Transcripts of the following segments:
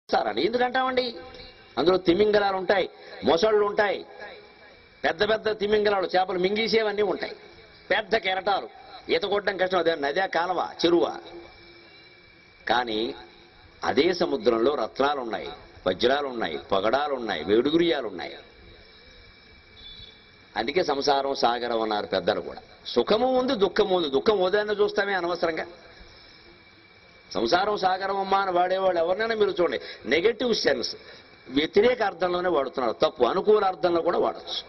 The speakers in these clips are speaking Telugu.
చేస్తారని ఎందుకంటామండి అందులో తిమింగలాలు ఉంటాయి మొసళ్ళు ఉంటాయి పెద్ద పెద్ద తిమింగలాలు చేపలు మింగేసేవన్నీ ఉంటాయి పెద్ద కెరటాలు ఈత కొట్టడం కష్టం అదే నదే కాలవ చెరువ కానీ అదే సముద్రంలో రత్నాలు ఉన్నాయి వజ్రాలు ఉన్నాయి పగడాలు ఉన్నాయి వేడుగురియాలు ఉన్నాయి అందుకే సంసారం సాగరం అన్నారు పెద్దలు కూడా సుఖము ఉంది దుఃఖము ఉంది దుఃఖం ఉదయాన్నే చూస్తామే అనవసరంగా సంసారం సాగరం అమ్మా అని వాడేవాళ్ళు ఎవరినైనా మీరు చూడండి నెగటివ్ సెన్స్ వ్యతిరేక అర్థంలోనే వాడుతున్నారు తప్పు అనుకూల అర్థంలో కూడా వాడచ్చు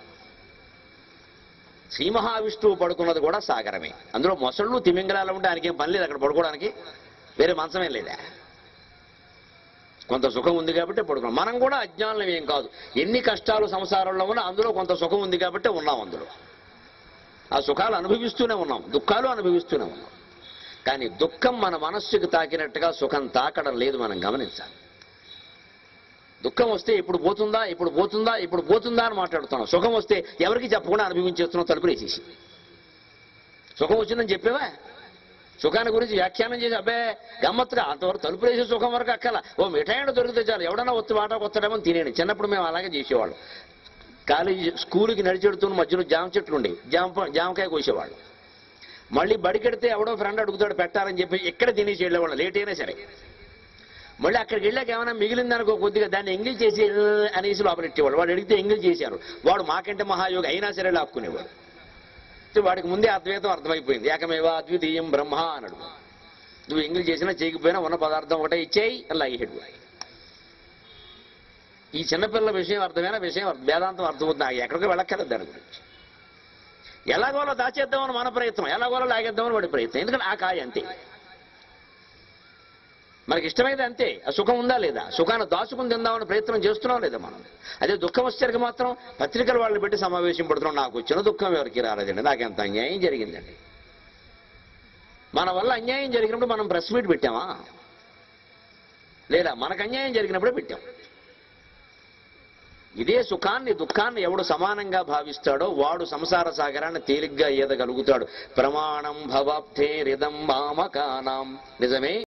శ్రీ మహావిష్ణువు పడుకున్నది కూడా సాగరమే అందులో మొసళ్ళు తిమింగళాలు ఉంటే ఆయనకేం పని లేదు అక్కడ పడుకోవడానికి వేరే మంచమేం లేదా కొంత సుఖం ఉంది కాబట్టి పడుకున్నాం మనం కూడా అజ్ఞానం ఏం కాదు ఎన్ని కష్టాలు సంసారంలో ఉన్నా అందులో కొంత సుఖం ఉంది కాబట్టి ఉన్నాం అందులో ఆ సుఖాలు అనుభవిస్తూనే ఉన్నాం దుఃఖాలు అనుభవిస్తూనే ఉన్నాం కానీ దుఃఖం మన మనస్సుకు తాకినట్టుగా సుఖం తాకడం లేదు మనం గమనించాలి దుఃఖం వస్తే ఇప్పుడు పోతుందా ఇప్పుడు పోతుందా ఇప్పుడు పోతుందా అని మాట్లాడుతున్నాం సుఖం వస్తే ఎవరికి చెప్పకుండా అనుభవించేస్తున్నాం తలుపులు వేసేసి సుఖం వచ్చిందని చెప్పేవా సుఖాన్ని గురించి వ్యాఖ్యానం చేసి అబ్బే గమ్మత్తుగా అంతవరకు తలుపు వేసే సుఖం వరకు అక్కల ఓ మిఠాయిని దొరికితే చాలు ఎవడన్నా ఒత్తి వాట కొత్తడేమో తినేయండి చిన్నప్పుడు మేము అలాగే చేసేవాళ్ళం కాలేజీ స్కూల్కి నడిచెడుతున్న మధ్యలో జామ చెట్లు ఉండేవి జామ ప- జామకాయ కోసేవాళ్ళు మళ్ళీ బడికెడితే ఎవడో ఫ్రెండ్ అడుగుతాడు పెట్టాలని చెప్పి ఇక్కడ తినేసి వెళ్ళేవాళ్ళు లేట్ అయినా సరే మళ్ళీ అక్కడికి వెళ్ళాక ఏమైనా మిగిలిందనుకో కొద్దిగా దాన్ని ఎంగిల్ చేసి "ఏ" అనేసి లోపలెట్టేవాడు వాడు అడిగితే ఎంగిల్ చేశారు వాడు మాకంటే మహాయోగి అయినా సరే లాక్కునేవాడు అయితే వాడికి ముందే అద్వైతం అర్థమైపోయింది ఏకమేవా అద్వితీయం బ్రహ్మ అన్నాడు నువ్వు ఎంగిల్ చేసినా చేయకపోయినా ఉన్న పదార్థం ఒకటే ఇచ్చేయి అని లాగేసాడు ఈ చిన్నపిల్లల విషయం అర్థమైన విషయం అర్థం- వేదాంతం అర్థమవుతుంది నాకు ఎక్కడికి వెళ్ళక్కర్లేదు దాని గురించి ఎలాగోలా దాచేద్దామని మన ప్రయత్నం ఎలాగోలా లాగేద్దామని వాడి ప్రయత్నం ఎందుకంటే ఆ కాయ అంతే మనకి ఇష్టమైతే అంతే ఆ సుఖం ఉందా లేదా సుఖాన్ని దాచుకుని తిందామని ప్రయత్నం చేస్తున్నాం లేదా మనం అదే దుఃఖం వచ్చేసరికి మాత్రం పత్రికలు వాళ్ళని పెట్టి సమావేశం పడుతున్నాం నాకు వచ్చిన దుఃఖం ఎవరికి రాలేదండి నాకు ఎంత అన్యాయం జరిగిందండి మన వల్ల అన్యాయం జరిగినప్పుడు మనం ప్రెస్ మీట్ పెట్టామా లేదా మనకు అన్యాయం జరిగినప్పుడే పెట్టాం ఇదే సుఖాన్ని దుఃఖాన్ని ఎవడు సమానంగా భావిస్తాడో వాడు సంసార సాగరాన్ని తేలిగ్గా ఈదగలుగుతాడు ప్రమాణం భవాబ్ధే రిదం మామకానాం నిజమే